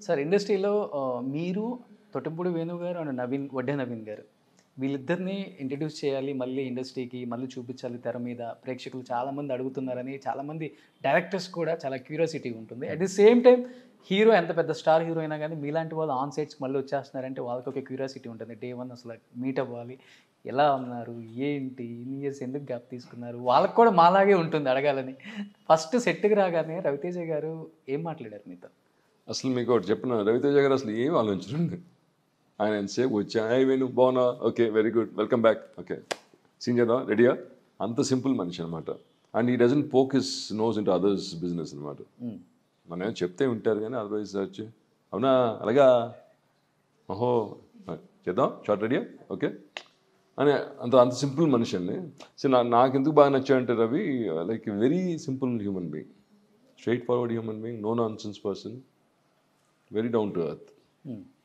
Sir ఇండస్ట్రీలో ఆ, మీరు తొట్టంపూడి వేణు గారు అండ్ నవీన్ వడ్డే నవీన్ గారు వీళ్ళిద్దరిని ఇంట్రడ్యూస్ చేయాలి మళ్ళీ ఇండస్ట్రీకి మళ్ళీ చూపించాలి తెర మీద ప్రేక్షకులు చాలామంది అడుగుతున్నారని చాలామంది డైరెక్టర్స్ కూడా చాలా క్యూరియాసిటీ ఉంటుంది at the same time hero ఎంత పెద్ద స్టార్ హీరో అయినా కానీ మీలాంటి వాళ్ళు ఆన్ సైట్స్కి మళ్ళీ వచ్చేస్తున్నారంటే వాళ్ళకి ఒక క్యూరియాసిటీ ఉంటుంది డే వన్ అసలు మీట్ అవ్వాలి ఎలా ఉన్నారు ఏంటి ఇన్ని ఇయర్స్ ఎందుకు గ్యాప్ తీసుకున్నారు వాళ్ళకి కూడా మాలాగే ఉంటుంది అడగాలని ఫస్ట్ సెట్కి రాగానే రవితేజ గారు ఏం మాట్లాడారు మీతో అసలు మీకు ఒకటి చెప్పిన రవితేజ గారు అసలు ఏం ఆలోచించండి ఆయన ఎంతసేపు వచ్చా ఐ వేణు బాగున్నా okay very good welcome back okay scene చేద్దాం రెడీయా అంత సింపుల్ మనిషి అనమాట and he doesn't poke his nose into others business అనమాట మ్మ్. మనం ఏమో చెప్తే ఉంటారు కానీ అదర్వైజ్ వచ్చి అవునా అలాగా ఓహో చేద్దాం షార్ట్ రెడీయా ఓకే అని అంత అంత సింపుల్ మనిషి అండి సో నా నాకు ఎందుకు బాగా నచ్చాడంటే Ravi like very simple human being straightforward human being no nonsense person very down to earth hmm.